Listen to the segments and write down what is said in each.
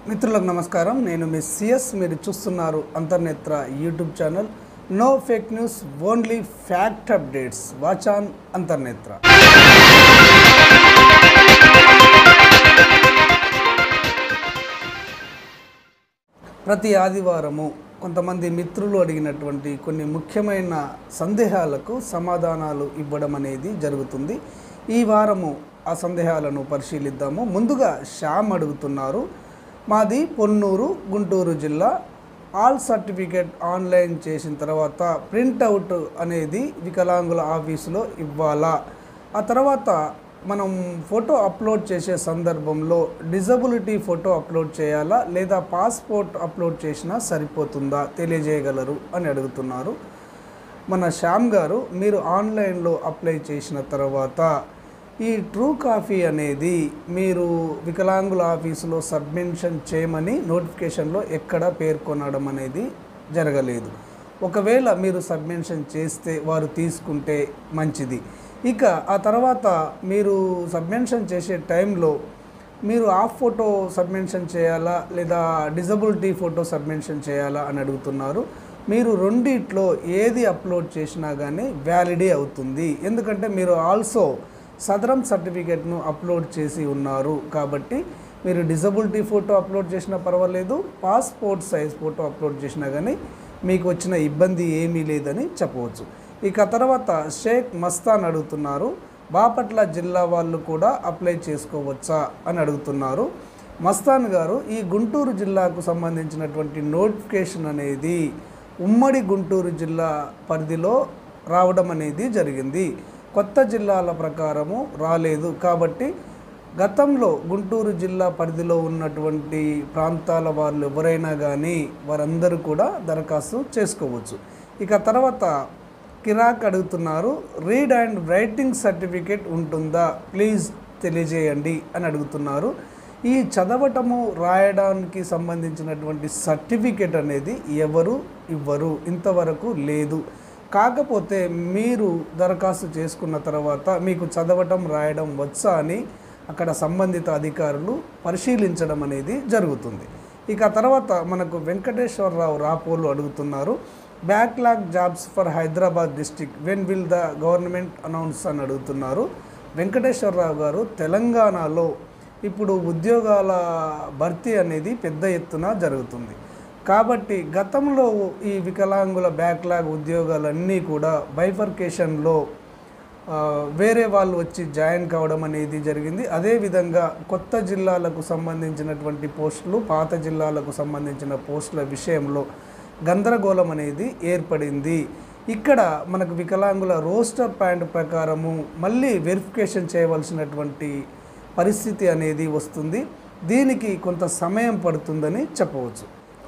మిత్రులకు నమస్కారం నేను మీ సిఎస్ మీరు చూస్తున్నారు Antarnetra YouTube channel no fake news only fact updates watch on Antarnetra ప్రతి ఆదివారము కొంతమంది మిత్రులు అడిగినటువంటి కొన్ని ముఖ్యమైన సందేహాలకు సమాధానాలు ఇవ్వడం అనేది జరుగుతుంది ఈ వారము ఆ సందేహాలను పరిశీలిద్దాము ముందుగా శ్యామ్ అడుగుతున్నారు మాది పొన్నూరు గుంటూరు జిల్లా ఆల్ సర్టిఫికేట్ ఆన్లైన్ చేసిన తర్వాత ప్రింట్అవుట్ అనేది వికలాంగుల ఆఫీసులో ఇవ్వాలా ఆ తర్వాత మనం ఫోటో అప్లోడ్ చేసే సందర్భంలో డిజబిలిటీ ఫోటో అప్లోడ్ చేయాలా లేదా పాస్పోర్ట్ అప్లోడ్ చేసినా సరిపోతుందా తెలియజేయగలరు అని అడుగుతున్నారు మన శ్యామ్ గారు మీరు ఆన్లైన్లో అప్లై చేసిన తర్వాత ఈ ట్రూ కాఫీ అనేది మీరు వికలాంగుల ఆఫీసులో సబ్మిషన్ చేయమని నోటిఫికేషన్లో ఎక్కడ పేర్కొనడం అనేది జరగలేదు ఒకవేళ మీరు సబ్మిషన్ చేస్తే వారు తీసుకుంటే మంచిది ఇక ఆ తర్వాత మీరు సబ్మిషన్ చేసే టైంలో మీరు ఆఫ్ ఫోటో సబ్మిషన్ చేయాలా లేదా డిజబిలిటీ ఫోటో సబ్మిషన్ చేయాలా అని అడుగుతున్నారు మీరు రెండిట్లో ఏది అప్లోడ్ చేసినా కానీ వ్యాలిడే అవుతుంది ఎందుకంటే మీరు ఆల్సో సదరం సర్టిఫికేట్ను అప్లోడ్ చేసి ఉన్నారు కాబట్టి మీరు డిజబిలిటీ ఫోటో అప్లోడ్ చేసినా పర్వాలేదు పాస్పోర్ట్ సైజ్ ఫోటో అప్లోడ్ చేసినా కానీ మీకు వచ్చిన ఇబ్బంది ఏమీ లేదని చెప్పవచ్చు ఇక తర్వాత షేక్ మస్తాన్ అడుగుతున్నారు బాపట్ల జిల్లా వాళ్ళు కూడా అప్లై చేసుకోవచ్చా అని అడుగుతున్నారు మస్తాన్ గారు ఈ గుంటూరు జిల్లాకు సంబంధించినటువంటి నోటిఫికేషన్ అనేది ఉమ్మడి గుంటూరు జిల్లా పరిధిలో రావడం అనేది జరిగింది కొత్త జిల్లాల ప్రకారము రాలేదు కాబట్టి గతంలో గుంటూరు జిల్లా పరిధిలో ఉన్నటువంటి ప్రాంతాల వాళ్ళు ఎవరైనా కానీ వారందరూ కూడా దరఖాస్తు చేసుకోవచ్చు ఇక తర్వాత కిరాక్ అడుగుతున్నారు రీడ్ అండ్ రైటింగ్ సర్టిఫికేట్ ఉంటుందా ప్లీజ్ తెలియజేయండి అని అడుగుతున్నారు ఈ చదవటము రాయడానికి సంబంధించినటువంటి సర్టిఫికేట్ అనేది ఎవరు ఇవ్వరు ఇంతవరకు లేదు కాకపోతే మీరు దరఖాస్తు చేసుకున్న తర్వాత మీకు చదవటం రాయడం వచ్చా అని అక్కడ సంబంధిత అధికారులు పరిశీలించడం అనేది జరుగుతుంది ఇక తర్వాత మనకు వెంకటేశ్వరరావు రాపోలు అడుగుతున్నారు backlog jobs for Hyderabad district when will the government announce అని అడుగుతున్నారు వెంకటేశ్వరరావు గారు తెలంగాణలో ఇప్పుడు ఉద్యోగాల భర్తీ అనేది పెద్ద ఎత్తున జరుగుతుంది కాబట్టి గతంలో ఈ వికలాంగుల బ్యాక్లాగ్ ఉద్యోగాలన్నీ కూడా బైఫర్కేషన్లో ఆ, వేరే వాళ్ళు వచ్చి జాయిన్ కావడం అనేది జరిగింది అదేవిధంగా కొత్త జిల్లాలకు సంబంధించినటువంటి పోస్టులు పాత జిల్లాలకు సంబంధించిన పోస్టుల విషయంలో గందరగోళం అనేది ఏర్పడింది ఇక్కడ మనకు వికలాంగుల రోస్టర్ పాయింట్ ప్రకారము మళ్ళీ వెరిఫికేషన్ చేయవలసినటువంటి పరిస్థితి అనేది వస్తుంది దీనికి కొంత సమయం పడుతుందని చెప్పవచ్చు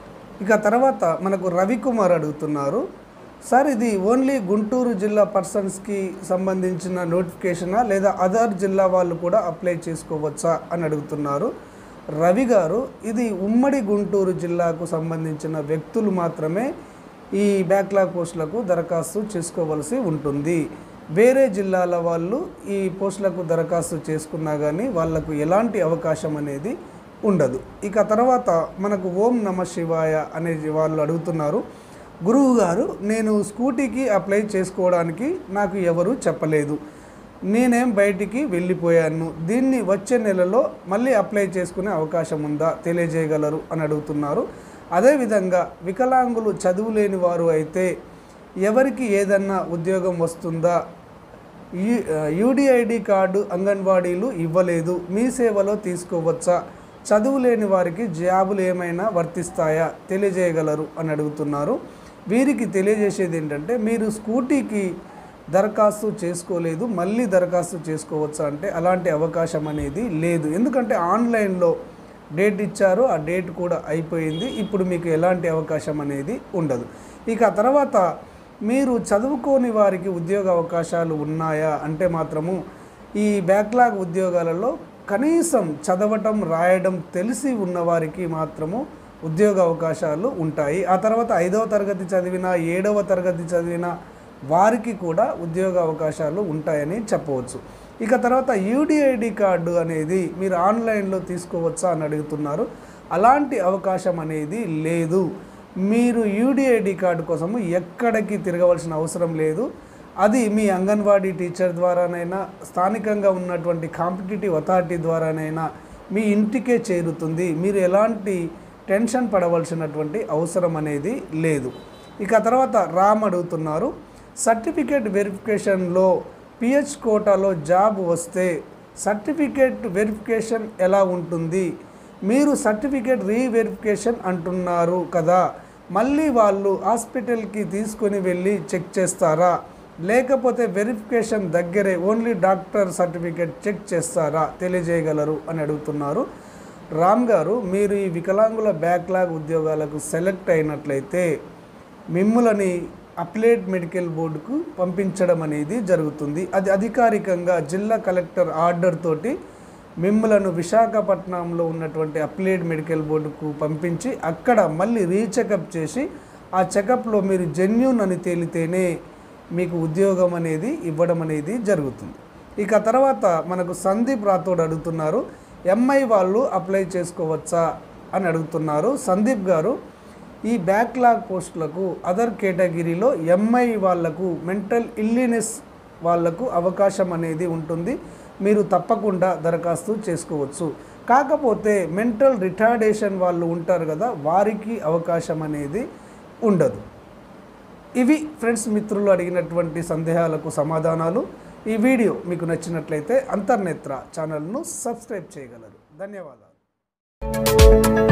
ఇక తర్వాత మనకు రవికుమార్ అడుగుతున్నారు సార్ ఇది ఓన్లీ గుంటూరు జిల్లా పర్సన్స్కి సంబంధించిన నోటిఫికేషనా లేదా అదర్ జిల్లా వాళ్ళు కూడా అప్లై చేసుకోవచ్చా అని అడుగుతున్నారు రవి గారు ఇది ఉమ్మడి గుంటూరు జిల్లాకు సంబంధించిన వ్యక్తులు మాత్రమే ఈ బ్యాక్లాగ్ పోస్టులకు దరఖాస్తు చేసుకోవలసి ఉంటుంది వేరే జిల్లాల వాళ్ళు ఈ పోస్టులకు దరఖాస్తు చేసుకున్నా కానీ వాళ్లకు ఎలాంటి అవకాశం అనేది ఉండదు ఇక తర్వాత మనకు ఓం నమ శివాయ అనే వాళ్ళు అడుగుతున్నారు గురువు గారు నేను స్కూటీకి అప్లై చేసుకోవడానికి నాకు ఎవరు చెప్పలేదు నేనేం బయటికి వెళ్ళిపోయాను దీన్ని వచ్చే నెలలో మళ్ళీ అప్లై చేసుకునే అవకాశం ఉందా తెలియజేయగలరు అని అడుగుతున్నారు అదేవిధంగా వికలాంగులు చదువు లేని వారు అయితే ఎవరికి ఏదన్నా ఉద్యోగం వస్తుందా యు- యూడిఐడి కార్డు అంగన్వాడీలు ఇవ్వలేదు మీ సేవలో తీసుకోవచ్చా చదువు లేని వారికి జాబులు ఏమైనా వర్తిస్తాయా తెలియజేయగలరు అని అడుగుతున్నారు వీరికి తెలియజేసేది ఏంటంటే మీరు స్కూటీకి దరఖాస్తు చేసుకోలేదు మళ్ళీ దరఖాస్తు చేసుకోవచ్చా అంటే అలాంటి అవకాశం అనేది లేదు ఎందుకంటే ఆన్లైన్లో డేట్ ఇచ్చారు ఆ డేట్ కూడా అయిపోయింది ఇప్పుడు మీకు ఎలాంటి అవకాశం అనేది ఉండదు ఇక తర్వాత మీరు చదువుకోని వారికి ఉద్యోగ అవకాశాలు ఉన్నాయా అంటే మాత్రము ఈ బ్యాక్లాగ్ ఉద్యోగాలలో కనీసం చదవటం రాయడం తెలిసి ఉన్నవారికి మాత్రము ఉద్యోగ అవకాశాలు ఉంటాయి ఆ తర్వాత ఐదవ తరగతి చదివిన ఏడవ తరగతి చదివిన వారికి కూడా ఉద్యోగ అవకాశాలు ఉంటాయని చెప్పవచ్చు ఇక తర్వాత యూడిఐడి కార్డు అనేది మీరు ఆన్లైన్లో తీసుకోవచ్చా అని అడుగుతున్నారు అలాంటి అవకాశం అనేది లేదు మీరు యూడిఐడి కార్డు కోసము ఎక్కడికి తిరగవలసిన అవసరం లేదు అది మీ అంగన్వాడీ టీచర్ ద్వారానైనా స్థానికంగా ఉన్నటువంటి కాంపిటేటివ్ అథారిటీ ద్వారానైనా మీ ఇంటికే చేరుతుంది మీరు ఎలాంటి టెన్షన్ పడవలసినటువంటి అవసరం అనేది లేదు ఇక తర్వాత రామ్ అడుగుతున్నారు సర్టిఫికేట్ వెరిఫికేషన్లో పిహెచ్ కోటాలో జాబ్ వస్తే సర్టిఫికేట్ వెరిఫికేషన్ ఎలా ఉంటుంది మీరు సర్టిఫికేట్ రీవెరిఫికేషన్ అంటున్నారు కదా మళ్ళీ వాళ్ళు హాస్పిటల్కి తీసుకొని వెళ్ళి చెక్ చేస్తారా లేకపోతే వెరిఫికేషన్ దగ్గరే ఓన్లీ డాక్టర్ సర్టిఫికేట్ చెక్ చేస్తారా తెలియజేయగలరు అని అడుగుతున్నారు రామ్ గారు మీరు ఈ వికలాంగుల బ్యాక్లాగ్ ఉద్యోగాలకు సెలెక్ట్ అయినట్లయితే మిమ్ములని అప్లేట్ మెడికల్ బోర్డుకు పంపించడం అనేది జరుగుతుంది అది అధికారికంగా జిల్లా కలెక్టర్ ఆర్డర్ తోటి మిమ్మలను విశాఖపట్నంలో ఉన్నటువంటి అప్లేట్ మెడికల్ బోర్డుకు పంపించి అక్కడ మళ్ళీ రీచెకప్ చేసి ఆ చెకప్లో మీరు జెన్యున్ అని తేలితేనే మీకు ఉద్యోగం అనేది ఇవ్వడం అనేది జరుగుతుంది ఇక తర్వాత మనకు సందీప్ రాథోడ్ అడుగుతున్నారు ఎంఐ వాళ్ళు అప్లై చేసుకోవచ్చా అని అడుగుతున్నారు సందీప్ గారు ఈ బ్యాక్లాగ్ పోస్టులకు అదర్ కేటగిరీలో ఎంఐ వాళ్లకు మెంటల్ ఇల్లీనెస్ వాళ్లకు అవకాశం అనేది ఉంటుంది మీరు తప్పకుండా దరఖాస్తు చేసుకోవచ్చు కాకపోతే మెంటల్ రిటార్డేషన్ వాళ్ళు ఉంటారు కదా వారికి అవకాశం అనేది ఉండదు ఇవి ఫ్రెండ్స్ మిత్రులు అడిగినటువంటి సందేహాలకు సమాధానాలు ఈ వీడియో మీకు నచ్చినట్లయితే అంతర్నేత్ర ఛానల్ను సబ్స్క్రైబ్ చేయగలరు ధన్యవాదాలు